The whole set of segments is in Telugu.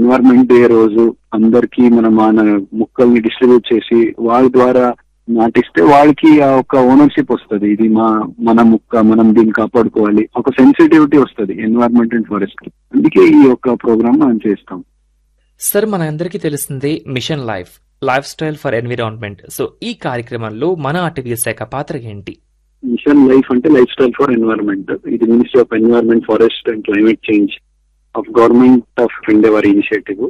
ఎన్వైరన్మెంట్ డే రోజు అందరికి మనం మన ముక్కల్ని డిస్ట్రిబ్యూట్ చేసి వాళ్ళ ద్వారా నాటిస్తే వాళ్ళకి ఆ ఒక ఓనర్షిప్ వస్తుంది ఇది మా మన ముక్క మనం దీన్ని కాపాడుకోవాలి ఒక సెన్సిటివిటీ వస్తుంది ఎన్వైరన్మెంట్ అండ్ ఫారెస్ట్ అందుకే ఈ యొక్క ప్రోగ్రామ్ మనం చేస్తాం సార్ మన అందరికీ తెలిసిందే mission life life style for environment so ఈ కార్యక్రమంలో మన అటవీ శాఖ పాత్ర ఏంటి మిషన్ లైఫ్ అంటే లైఫ్ స్టైల్ ఫర్ ఎన్వైరన్మెంట్ ఇది ministry of environment forest and climate change of government of India వారి ఇనిషియేటివ్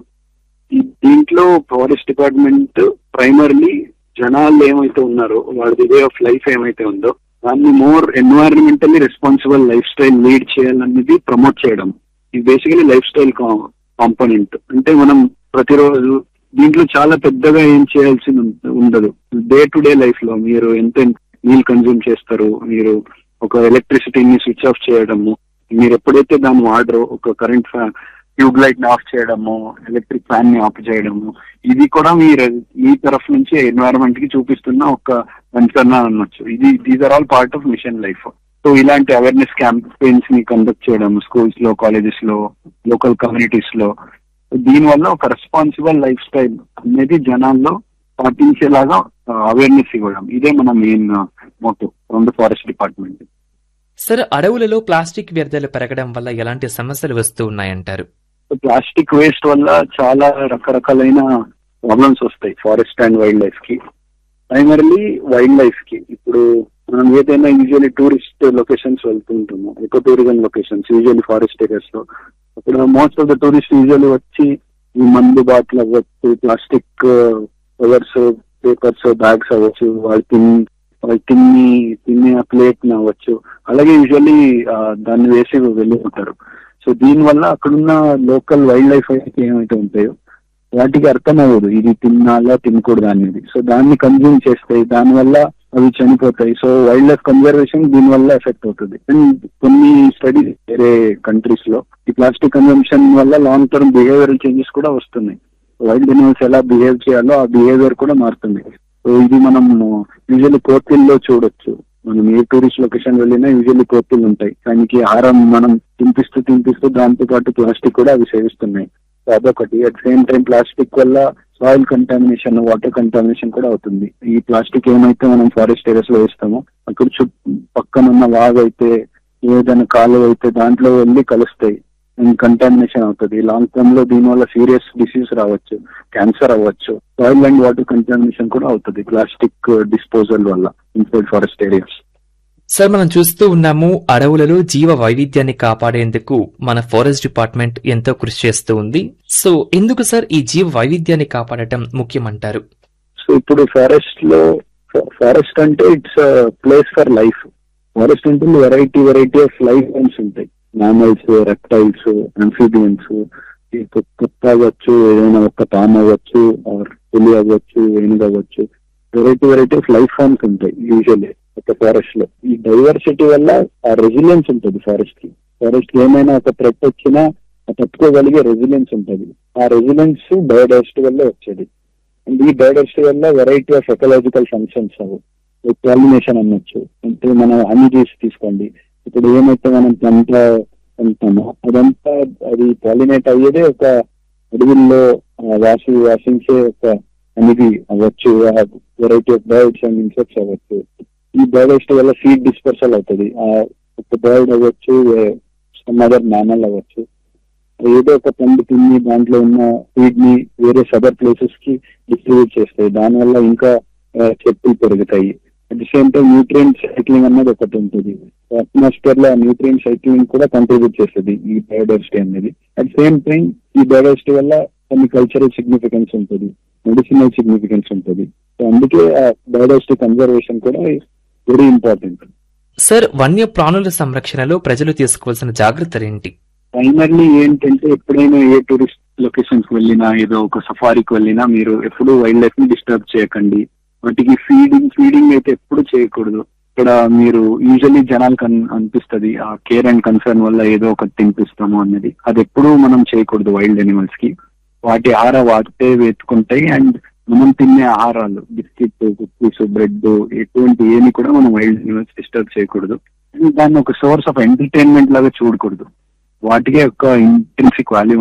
దీంట్లో ఫారెస్ట్ డిపార్ట్మెంట్ ప్రైమర్లీ జనాలు ఏమైతే ఉన్నారో వాళ్ళది వే ఆఫ్ లైఫ్ ఏమైతే ఉందో దాన్ని more environmentally responsible life style lead చేయాలనేది ప్రమోట్ చేయడం ఇది బేసికలీ లైఫ్ స్టైల్ కాంపోనెంట్ అంటే మనం ప్రతిరోజు దీంట్లో చాలా పెద్దగా ఏం చేయాల్సి ఉండదు డే టు డే లైఫ్ లో మీరు ఎంత నీళ్ళు కన్జ్యూమ్ చేస్తారు మీరు ఒక ఎలక్ట్రిసిటీని స్విచ్ ఆఫ్ చేయడము మీరు ఎప్పుడైతే దాన్ని వాడరో ఒక కరెంట్ ట్యూబ్ లైట్ ని ఆఫ్ చేయడము ఎలక్ట్రిక్ ఫ్యాన్ ని ఆఫ్ చేయడము ఇది కూడా మీ మీ తరఫు నుంచి ఎన్వైరన్మెంట్ కి చూపిస్తున్న ఒక కన్సర్న్ అనొచ్చు ఇది these are all part of mission life so ఇలాంటి అవేర్నెస్ క్యాంపెయిన్స్ ని కండక్ట్ చేయడం స్కూల్స్ లో కాలేజెస్ లో లోకల్ కమ్యూనిటీస్ లో దీనివల్ల ఒక రెస్పాన్సిబుల్ లైఫ్ స్టైల్ అనేది జనాల్లో పాటించేలాగా అవేర్నెస్ ఇవ్వడం ఇదే మన main motto from the forest department sir అడవులలో ప్లాస్టిక్ వ్యర్థాలు పెరగడం వల్ల ఎలాంటి సమస్యలు వస్తూ ఉన్నాయంటారు ప్లాస్టిక్ వేస్ట్ వల్ల చాలా రకరకాలైన ప్రాబ్లమ్స్ వస్తాయి ఫారెస్ట్ అండ్ వైల్డ్ లైఫ్ కి ప్రైమర్లీ వైల్డ్ లైఫ్ కి ఇప్పుడు మనం ఏదైనా యూజువల్లీ టూరిస్ట్ లొకేషన్స్ వెళ్తుంటాము eco tourism locations usually forest areas లో అక్కడ most of the tourist usually వచ్చి ఈ మందు బాటిల్ అవ్వచ్చు ప్లాస్టిక్ కవర్స్ పేపర్స్ బ్యాగ్స్ అవ్వచ్చు వాళ్ళు తిని వాళ్ళు తిని తినే ప్లేట్ అవ్వచ్చు అలాగే యూజువల్లీ దాన్ని వేసి వెళ్ళిపోతారు సో దీనివల్ల అక్కడున్న లోకల్ వైల్డ్ లైఫ్ అయితే ఏమైతే ఉంటాయో వాటికి అర్థం అవ్వదు ఇది తినాలా తినకూడదు అనేది సో దాన్ని కన్జ్యూమ్ చేస్తాయి దానివల్ల అవి చనిపోతాయి సో వైల్డ్ లైఫ్ కన్జర్వేషన్ దీనివల్ల ఎఫెక్ట్ అవుతుంది అండ్ కొన్ని స్టడీస్ వేరే కంట్రీస్ లో ఈ ప్లాస్టిక్ కన్జంప్షన్ వల్ల లాంగ్ టర్మ్ బిహేవియరల్ చేంజెస్ కూడా వస్తున్నాయి వైల్డ్ ఎనిమల్స్ ఎలా బిహేవ్ చేయాలో ఆ బిహేవియర్ కూడా మారుతుంది సో ఇది మనం యూజువల్లీ కోర్టుల్లో చూడొచ్చు మనం ఏ టూరిస్ట్ లొకేషన్ వెళ్ళినా యూజువల్లీ కోర్టులు ఉంటాయి దానికి ఆహారం మనం తినిపిస్తూ తినిపిస్తూ దాంతో పాటు ప్లాస్టిక్ కూడా అవి సేవిస్తున్నాయి సో అదొకటి అట్ సేమ్ టైం ప్లాస్టిక్ వల్ల సాయిల్ కంటామినేషన్ వాటర్ కంటామినేషన్ కూడా అవుతుంది ఈ ప్లాస్టిక్ ఏమైతే మనం ఫారెస్ట్ ఏరియాస్ లో వేస్తామో అక్కడ చుట్టూ పక్కన ఉన్న వాగ్ అయితే ఏదైనా కాలువ అయితే దాంట్లో వెళ్ళి కలుస్తాయి అండ్ కంటామినేషన్ అవుతుంది లాంగ్ టర్మ్ లో దీనివల్ల సీరియస్ డిసీజ్ రావచ్చు క్యాన్సర్ అవ్వచ్చు సాయిల్ అండ్ వాటర్ కంటామినేషన్ కూడా అవుతుంది ప్లాస్టిక్ డిస్పోజల్ వల్ల ఇన్సైడ్ ఫారెస్ట్ ఏరియాస్ సార్ మనం చూస్తూ ఉన్నాము అడవులలో జీవ వైవిధ్యాన్ని కాపాడేందుకు మన ఫారెస్ట్ డిపార్ట్మెంట్ ఎంతో కృషి చేస్తూ ఉంది సో ఎందుకు సార్ ఈ జీవ వైవిధ్యాన్ని కాపాడటం ముఖ్యమంటారు సో ఇప్పుడు ఫారెస్ట్ లో ఫారెస్ట్ అంటే it's place for life forest అంటే variety variety of life forms ఉంటాయి మ్యామల్స్ రెప్టైల్స్ అన్ఫీబియన్స్ కుక్క అవ్వచ్చు ఏదైనా ఒక తామ్ అవ్వచ్చు ఆర్ పులి అవ్వచ్చు ఏనుగు అవ్వచ్చు variety variety of life forms ఉంటాయి యూజువల్లీ ఒక ఫారెస్ట్ లో ఈ డైవర్సిటీ వల్ల ఆ రెసిలియన్స్ ఉంటుంది ఫారెస్ట్ కి ఫారెస్ట్ కి ఏమైనా ఒక థ్రెట్ వచ్చినా తట్టుకోగలిగే రెసిలియన్స్ ఉంటుంది ఆ రెసిలియన్స్ బయోడైవర్సిటీ వల్ల వచ్చేది అండ్ ఈ బయోడైవర్సిటీ వల్ల వెరైటీ ఆఫ్ ఎకలాజికల్ ఫంక్షన్స్ అవి పాలినేషన్ అనొచ్చు అంటే మనం హనీ జ్యూస్ తీసుకోండి ఇప్పుడు ఏమైతే మనం పంట వెళ్తామో అదంతా అది పాలినేట్ అయ్యేదే ఒక అడవుల్లో వాసి వాసించే ఒక అనేది అవ్వచ్చు variety of birds and insects అవ్వచ్చు ఈ బయోడైవర్సిటీ వల్ల సీడ్ డిస్పర్సల్ అవుతుంది ఆ ఒక బర్డ్ అవ్వచ్చు సమ్ అదర్ మ్యామల్ అవ్వచ్చు ఏదో ఒక పండు తిని దాంట్లో ఉన్న సీడ్ ని వేరే అదర్ ప్లేసెస్ కి డిస్ట్రిబ్యూట్ చేస్తాయి దానివల్ల ఇంకా చెట్లు పెరుగుతాయి at the same time nutrient cycling అన్నది ఒకటి ఉంటుంది అట్మాస్ఫియర్ లో న్యూట్రియంట్ సైక్లింగ్ కూడా కంట్రిబ్యూట్ చేస్తుంది ఈ బయోడైవర్సిటీ అనేది అట్ సేమ్ టైం ఈ బయోడైవర్సిటీ వల్ల కొన్ని కల్చరల్ సిగ్నిఫికెన్స్ ఉంటుంది మెడిసినల్ సిగ్నిఫికెన్స్ ఉంటుంది సో అందుకే ఆ బయోడైవర్సిటీ కన్జర్వేషన్ కూడా వెరీ ఇంపార్టెంట్ సార్ వన్య ప్రాణుల సంరక్షణలో ప్రజలు తీసుకోవాల్సిన జాగ్రత్తలు ఏంటి ప్రైమర్లీ ఏంటంటే ఎప్పుడైనా ఏ టూరిస్ట్ లొకేషన్స్ వెళ్ళినా ఏదో ఒక సఫారీకి వెళ్ళినా మీరు ఎప్పుడు వైల్డ్ లైఫ్ ని డిస్టర్బ్ చేయకండి వాటికి ఫీడింగ్ ఫీడింగ్ అయితే ఎప్పుడు చేయకూడదు ఇక్కడ మీరు యూజువల్లీ జనాలకు అనిపిస్తుంది ఆ కేర్ అండ్ కన్సర్న్ వల్ల ఏదో ఒకటి తినిపిస్తాము అనేది అది ఎప్పుడు మనం చేయకూడదు వైల్డ్ అనిమల్స్ కి వాటి ఆహార వాటితే వెతుకుంటాయి అండ్ మనం తినే ఆహారాలు బిస్కెట్ కుక్కీస్ బ్రెడ్ ఎటువంటి ఏమి కూడా మనం వైల్డ్ అనిమల్స్ డిస్టర్బ్ చేయకూడదు దాన్ని ఒక సోర్స్ ఆఫ్ ఎంటర్టైన్మెంట్ లాగా చూడకూడదు వాటికే ఒక ఇంటెన్సిక్ వాల్యూ